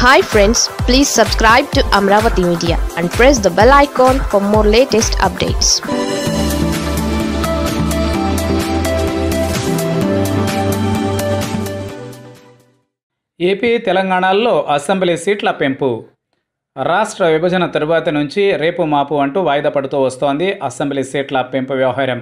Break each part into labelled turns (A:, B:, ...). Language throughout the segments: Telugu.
A: hi friends please subscribe to Amaravati media and press the bell icon for more latest updates
B: AP తెలంగాణల్లో అసెంబ్లీ సీట్ల పెంపు రాష్ట్ర విభజన తరువాత నుంచి రేపు మాపు అంటూ వాయిదా పడుతూ వస్తోంది అసెంబ్లీ సీట్ల పెంపు వ్యవహారం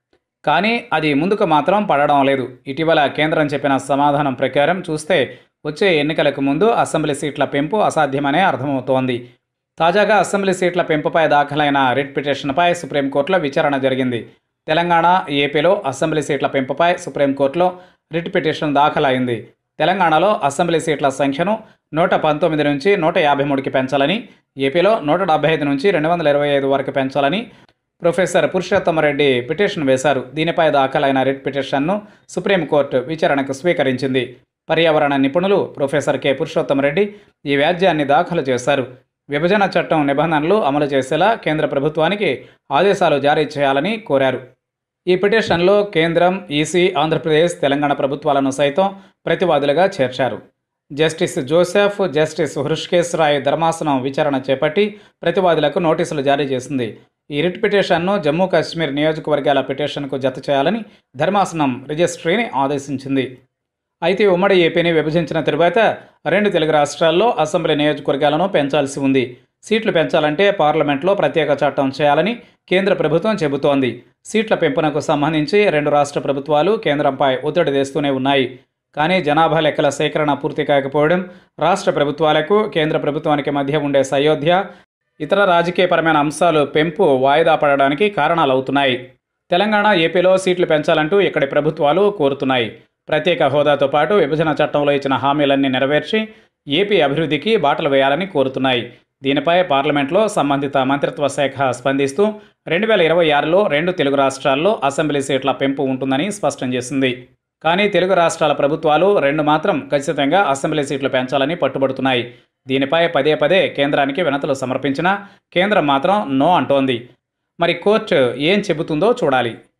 B: కానీ అది ముందుకు మాత్రం పడడం లేదు ఇటీవల కేంద్రం చెప్పిన సమాధానం ప్రకారం చూస్తే వచ్చే ఎన్నికలకు ముందు అసెంబ్లీ సీట్ల పెంపు అసాధ్యమనే అర్థమవుతోంది తాజాగా అసెంబ్లీ సీట్ల పెంపుపై దాఖలైన రిట్ పిటిషన్పై సుప్రీంకోర్టులో విచారణ జరిగింది తెలంగాణ ఏపీలో అసెంబ్లీ సీట్ల పెంపుపై సుప్రీంకోర్టులో రిట్ పిటిషన్ దాఖలైంది తెలంగాణలో అసెంబ్లీ సీట్ల సంఖ్యను నూట పంతొమ్మిది నుంచి నూట యాభై మూడుకి పెంచాలని ఏపీలో నూట డెబ్బై ఐదు నుంచి రెండు వందల ఇరవై ఐదు వరకు పెంచాలని ప్రొఫెసర్ పురుషోత్తమరెడ్డి పిటిషన్ వేశారు దీనిపై దాఖలైన రిట్ పిటిషన్ను సుప్రీంకోర్టు విచారణకు స్వీకరించింది పర్యావరణ నిపుణులు ప్రొఫెసర్ కె పురుషోత్తమరెడ్డి ఈ వ్యాజ్యాన్ని దాఖలు చేశారు విభజన చట్టం నిబంధనలు అమలు చేసేలా కేంద్ర ప్రభుత్వానికి ఆదేశాలు జారీ చేయాలని కోరారు ఈ పిటిషన్లో కేంద్రం ఈసీ ఆంధ్రప్రదేశ్ తెలంగాణ ప్రభుత్వాలను సైతం ప్రతివాదులుగా చేర్చారు justice Joseph justice Hrishikesh Roy ధర్మాసనం విచారణ చేపట్టి ప్రతివాదులకు నోటీసులు జారీ చేసింది ఈ రిట్ పిటిషన్ను జమ్మూ కాశ్మీర్ నియోజకవర్గాల పిటిషన్కు జత చేయాలని ధర్మాసనం రిజిస్ట్రీని ఆదేశించింది అయితే ఉమ్మడి ఏపీని విభజించిన తరువాత రెండు తెలుగు రాష్ట్రాల్లో అసెంబ్లీ నియోజకవర్గాలను పెంచాల్సి ఉంది సీట్లు పెంచాలంటే పార్లమెంట్లో ప్రత్యేక చట్టం చేయాలని కేంద్ర ప్రభుత్వం చెబుతోంది సీట్ల పెంపునకు సంబంధించి రెండు రాష్ట్ర ప్రభుత్వాలు కేంద్రంపై ఒత్తిడి తెస్తూనే ఉన్నాయి కానీ జనాభా లెక్కల సేకరణ పూర్తి కాకపోవడం రాష్ట్ర ప్రభుత్వాలకు కేంద్ర ప్రభుత్వానికి మధ్య ఉండే సయోధ్య ఇతర రాజకీయపరమైన అంశాలు పెంపు వాయిదా పడడానికి కారణాలవుతున్నాయి తెలంగాణ ఏపీలో సీట్లు పెంచాలంటూ ఇక్కడి ప్రభుత్వాలు కోరుతున్నాయి ప్రత్యేక హోదాతో పాటు విభజన చట్టంలో ఇచ్చిన హామీలన్నీ నెరవేర్చి ఏపీ అభివృద్ధికి బాటలు వేయాలని కోరుతున్నాయి దీనిపై పార్లమెంట్లో సంబంధిత మంత్రిత్వ శాఖ స్పందిస్తూ రెండు వేల ఇరవై ఆరులో రెండు తెలుగు రాష్ట్రాల్లో అసెంబ్లీ సీట్ల పెంపు ఉంటుందని స్పష్టం చేసింది కానీ తెలుగు రాష్ట్రాల ప్రభుత్వాలు రెండు మాత్రం ఖచ్చితంగా అసెంబ్లీ సీట్లు పెంచాలని పట్టుబడుతున్నాయి దీనిపై పదే పదే కేంద్రానికి వినతులు సమర్పించినా కేంద్రం మాత్రం నో అంటోంది మరి కోర్టు ఏం చెబుతుందో చూడాలి